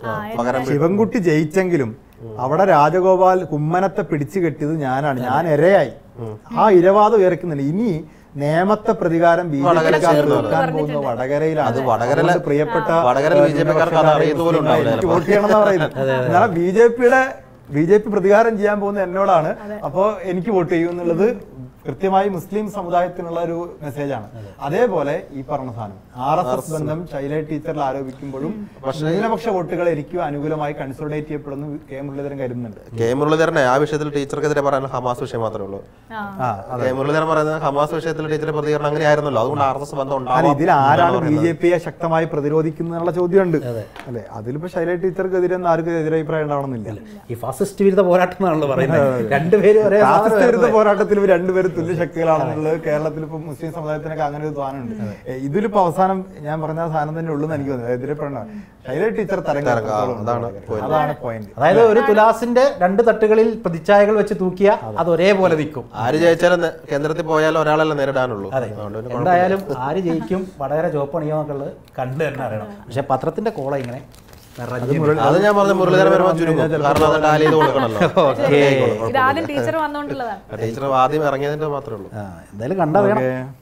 പകരം ശിവൻകുട്ടി ജയിച്ചെങ്കിലും അവിടെ രാജഗോപാൽ കുമ്മനത്തെ പിടിച്ചു കെട്ടിയത് ഞാനാണ് ഞാൻ ഇരയായി ആ ഇരവാദം ഉയർക്കുന്നുണ്ട് ഇനി നേമത്തെ പ്രതികാരം ബി ജെ വടകര പിക്കാർ ചേർന്ന് തീർക്കാൻ പോകുന്നത് വടകരയിലാണ് അത് വടകരയിലെ- അതുകൊണ്ട് പ്രിയപ്പെട്ട വടകരയിലെ BJP-ക്കാർക്ക് അത് അറിയുന്നത് പോലും ഉണ്ടാവില്ല എനിക്ക് വോട്ട് ചെയ്യണം എന്നാ പറയുന്നത് എന്നാൽ ബി ജെ പിയുടെ ബി ജെ പി പ്രതികാരം ചെയ്യാൻ പോകുന്ന എന്നോടാണ് അപ്പോ എനിക്ക് വോട്ട് ചെയ്യൂ എന്നുള്ളത് കൃത്യമായി മുസ്ലിം സമുദായത്തിനുള്ള ഒരു മെസ്സേജാണ് അതേപോലെ ഈ പറഞ്ഞ സാധനം ആർ എസ് എസ് ബന്ധം ശൈല ടീച്ചറിൽ ആരോപിക്കുമ്പോഴും ന്യൂനപക്ഷ വോട്ടുകൾ എനിക്ക് അനുകൂലമായി കൺസോളിഡേറ്റ് ചെയ്യപ്പെടുന്നു കെ മുരളീധരൻ കരുതുന്നുണ്ട് കെ മുരളീധരനെ ആ വിഷയത്തിൽ ടീച്ചർക്കെതിരെ പറയാൻ ഹമാസ് വിഷയം മാത്രമേ ഉള്ളൂ ആ. ആ കെ മുരളീധരൻ പറയുന്നത് ഹമാസ് വിഷയത്തിൽ ടീച്ചറെ പ്രതികരണം അങ്ങനെ ആയിരുന്നല്ലോ അതുകൊണ്ട് ആർ എസ് എസ് ബന്ധം അല്ല ഉണ്ടാവാം ഇതിൽ ആരാണ് എന്നാണ് ബി പറയുന്നത്. ജെ പിയെ ശക്തമായി പ്രതിരോധിക്കുന്നുള്ള ചോദ്യമുണ്ട് അല്ലെ അതിലിപ്പോ ശൈല ടീച്ചർക്കെതിരെ ഒന്നും ആർക്കും എതിരഭിപ്രായം ഉണ്ടാവണമെന്നില്ല ഈ ഫാസിസ്റ്റ് വിരുദ്ധ പോരാട്ടം എന്നാണല്ലോ പറയുന്നത് രണ്ടുപേരും ഒരേ ഫാസിസ്റ്റ് വിരുദ്ധ സാധനം പോരാട്ടത്തിൽ ഇവർ രണ്ടുപേരും തുല്യ ശക്തികളാണെന്നുള്ളത് കേരളത്തിൽ ഇപ്പൊ മുസ്ലിം സമുദായത്തിനൊക്കെ അങ്ങനെ ഒരു സാധനമുണ്ട് ഏ, ഇതിലിപ്പോ അവസാനം ഞാൻ പറഞ്ഞ സാധനം തന്നെ ഉള്ളൂ എന്ന് എനിക്ക് തോന്നുന്നു എതിരപ്പെടണം ശൈല ടീച്ചർ തരംഗം തരംഗം, ആ, എത്രത്തോളം ഉണ്ട് അതാണ് അവിടെ. point. അതാണ് പോയിന്റ് അതായത് ഒരു തുലാസിന്റെ രണ്ട് തട്ടുകളിൽ പ്രതിച്ഛായകൾ വെച്ച് തൂക്കിയ അത് ഒരേപോലെ നിൽക്കും ആര് ജയിച്ചാലും നെ- കേന്ദ്രത്തിൽ പോയാലും ഒരാളല്ലേ നേരിടാനുള്ളൂ അതെ അതുകൊണ്ട് പിന്നെ കുഴപ്പമില്ല. എന്തായാലും ആര് ജയിക്കും വടകര ചോപ്പണിയോ എന്നുള്ളത് കണ്ടു തന്നെ അറിയണം പക്ഷെ പത്രത്തിന്റെ കോള ഇങ്ങനെ നിറഞ്ഞു അത് ഞാൻ പറഞ്ഞ മുരളീധരൻ വരുമ്പോൾ ചുരുങ്ങും കാരണം അത് ടാലി ചെയ്ത് കൊടുക്കണല്ലോ ഇത് ആദ്യം ടീച്ചർ വന്നുകൊണ്ടുള്ളതാണ് ടീച്ചർ ആദ്യം ഇറങ്ങിയതിന്റെ മാത്രമേ ഉള്ളൂ ആ, എന്തായാലും കണ്ടറിയണം ഓക്കേ.